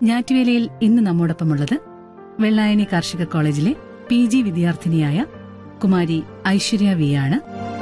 ഞാറ്റുവേലയിൽ ഇന്ന് നമ്മോടൊപ്പമുള്ളത് വെള്ളായണി കാർഷിക കോളേജിലെ പി ജി വിദ്യാർത്ഥിനിയായ കുമാരി ഐശ്വര്യ വി ആണ്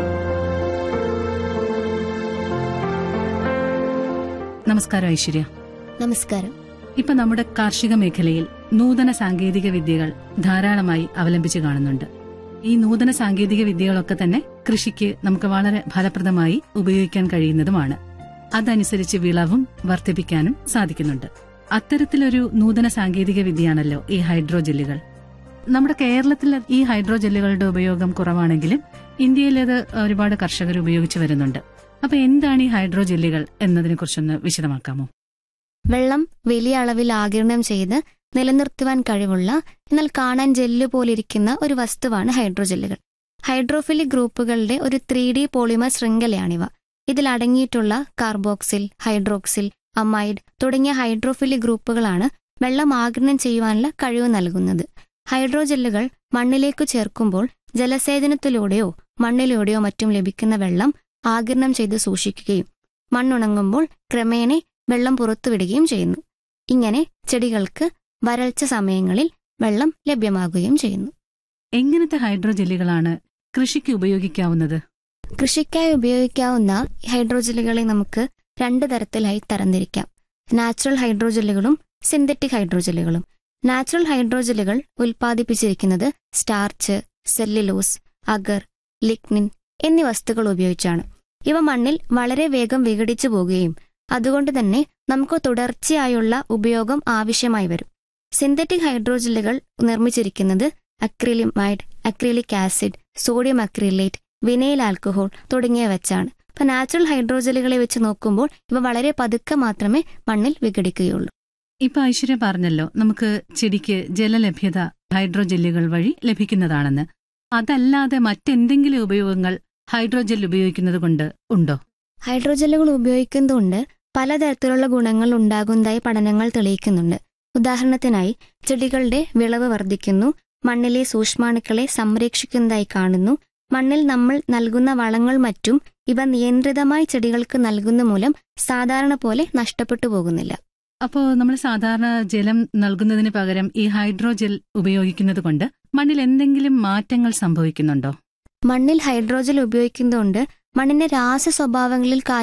നമസ്കാരം ഐശ്വര്യ നമസ്കാരം ഇപ്പൊ നമ്മുടെ കാർഷിക മേഖലയിൽ നൂതന സാങ്കേതിക വിദ്യകൾ ധാരാളമായി അവലംബിച്ചു കാണുന്നുണ്ട് ഈ നൂതന സാങ്കേതിക വിദ്യകളൊക്കെ തന്നെ കൃഷിക്ക് നമുക്ക് വളരെ ഫലപ്രദമായി ഉപയോഗിക്കാൻ കഴിയുന്നതുമാണ് അതനുസരിച്ച് വിളവും വർദ്ധിപ്പിക്കാനും സാധിക്കുന്നുണ്ട് അത്തരത്തിലൊരു നൂതന സാങ്കേതിക വിദ്യയാണല്ലോ ഈ ഹൈഡ്രോജെല്ലുകൾ നമ്മുടെ കേരളത്തിൽ ഈ ഹൈഡ്രോജെല്ലുകളുടെ ഉപയോഗം കുറവാണെങ്കിലും ഇന്ത്യയിലത് ഒരുപാട് കർഷകർ ഉപയോഗിച്ചു വരുന്നുണ്ട് അപ്പൊ എന്താണ് ഈ ഹൈഡ്രോജെല്ലുകൾ എന്നതിനെ കുറിച്ചൊന്ന് വിശദമാക്കാമോ വെള്ളം വലിയ അളവിൽ ആകിരണം ചെയ്ത് നിലനിർത്തുവാൻ കഴിവുള്ള എന്നാൽ കാണാൻ ജെല്ല് പോലിരിക്കുന്ന ഒരു വസ്തുവാണ് ഹൈഡ്രോജെല്ലുകൾ ഹൈഡ്രോഫിലിക് ഗ്രൂപ്പുകളുടെ ഒരു ത്രീ ഡി പോളിമർ ശൃംഖലയാണിവ ഇതിൽ അടങ്ങിയിട്ടുള്ള കാർബോക്സിൽ ഹൈഡ്രോക്സിൽ അമൈഡ് തുടങ്ങിയ ഹൈഡ്രോഫിലിക് ഗ്രൂപ്പുകളാണ് വെള്ളം ആകിരണം ചെയ്യുവാനുള്ള കഴിവ് നൽകുന്നത് ഹൈഡ്രോജെല്ലുകൾ മണ്ണിലേക്ക് ചേർക്കുമ്പോൾ ജലസേചനത്തിലൂടെയോ മണ്ണിലൂടെയോ മറ്റും ലഭിക്കുന്ന വെള്ളം ആകിരണം ചെയ്ത് സൂക്ഷിക്കുകയും മണ്ണുണങ്ങുമ്പോൾ ക്രമേണ വെള്ളം പുറത്തുവിടുകയും ചെയ്യുന്നു ഇങ്ങനെ ചെടികൾക്ക് വരൾച്ച സമയങ്ങളിൽ വെള്ളം ലഭ്യമാകുകയും ചെയ്യുന്നു എങ്ങനത്തെ ഹൈഡ്രോജെല്ലുകളാണ് കൃഷിക്ക് ഉപയോഗിക്കാവുന്നത് കൃഷിക്കായി ഉപയോഗിക്കാവുന്ന ഹൈഡ്രോജെല്ലുകളെ നമുക്ക് രണ്ട് തരത്തിലായി തരംതിരിക്കാം നാച്ചുറൽ ഹൈഡ്രോജെല്ലുകളും സിന്തറ്റിക് ഹൈഡ്രോജെല്ലുകളും നാച്ചുറൽ ഹൈഡ്രോജെല്ലുകൾ ഉൽപ്പാദിപ്പിച്ചിരിക്കുന്നത് സ്റ്റാർച്ച് സെല്ലുലോസ് അഗർ ലിഗ്നിൻ എന്നീ വസ്തുക്കൾ ഉപയോഗിച്ചാണ് ഇവ മണ്ണിൽ വളരെ വേഗം വിഘടിച്ചു പോകുകയും അതുകൊണ്ട് തന്നെ നമുക്ക് തുടർച്ചയായുള്ള ഉപയോഗം ആവശ്യമായി വരും സിന്തറ്റിക് ഹൈഡ്രോജെല്ലുകൾ നിർമ്മിച്ചിരിക്കുന്നത് acrylamide acrylic acid sodium acrylate vinyl alcohol തുടങ്ങിയ വെച്ചാണ് ഇപ്പൊ നാച്ചുറൽ ഹൈഡ്രോജെല്ലുകളെ വെച്ച് നോക്കുമ്പോൾ ഇവ വളരെ പതുക്കെ മാത്രമേ മണ്ണിൽ വിഘടിക്കുകയുള്ളൂ ഇപ്പൊ ഐശ്വര്യ പറഞ്ഞല്ലോ നമുക്ക് ചെടിക്ക് ജലലഭ്യത ഹൈഡ്രോജെല്ലുകൾ വഴി ലഭിക്കുന്നതാണെന്ന് അതല്ലാതെ മറ്റെന്തെങ്കിലും ഉപയോഗങ്ങൾ ഹൈഡ്രോജെൽ ഉപയോഗിക്കുന്നത് കൊണ്ട് ഉണ്ടോ ഹൈഡ്രോജെല്ലുകൾ ഉപയോഗിക്കുന്നതുകൊണ്ട് പലതരത്തിലുള്ള ഗുണങ്ങൾ ഉണ്ടാകുന്നതായി പഠനങ്ങൾ തെളിയിക്കുന്നുണ്ട് ഉദാഹരണത്തിനായി ചെടികളുടെ വിളവ് വർദ്ധിക്കുന്നു മണ്ണിലെ സൂക്ഷ്മാണുക്കളെ സംരക്ഷിക്കുന്നതായി കാണുന്നു മണ്ണിൽ നമ്മൾ നൽകുന്ന വളങ്ങൾ മറ്റും ഇവ നിയന്ത്രിതമായി ചെടികൾക്ക് നൽകുന്ന മൂലം സാധാരണ പോലെ നഷ്ടപ്പെട്ടു പോകുന്നില്ല അപ്പോ നമ്മൾ സാധാരണ ജലം നൽകുന്നതിന് പകരം ഈ ഹൈഡ്രോജെൽ ഉപയോഗിക്കുന്നത് കൊണ്ട് മണ്ണിൽ എന്തെങ്കിലും മാറ്റങ്ങൾ സംഭവിക്കുന്നുണ്ടോ മണ്ണിൽ ഹൈഡ്രോജൽ ഉപയോഗിക്കുന്നതുകൊണ്ട് മണ്ണിന്റെ രാസ സ്വഭാവങ്ങളിൽ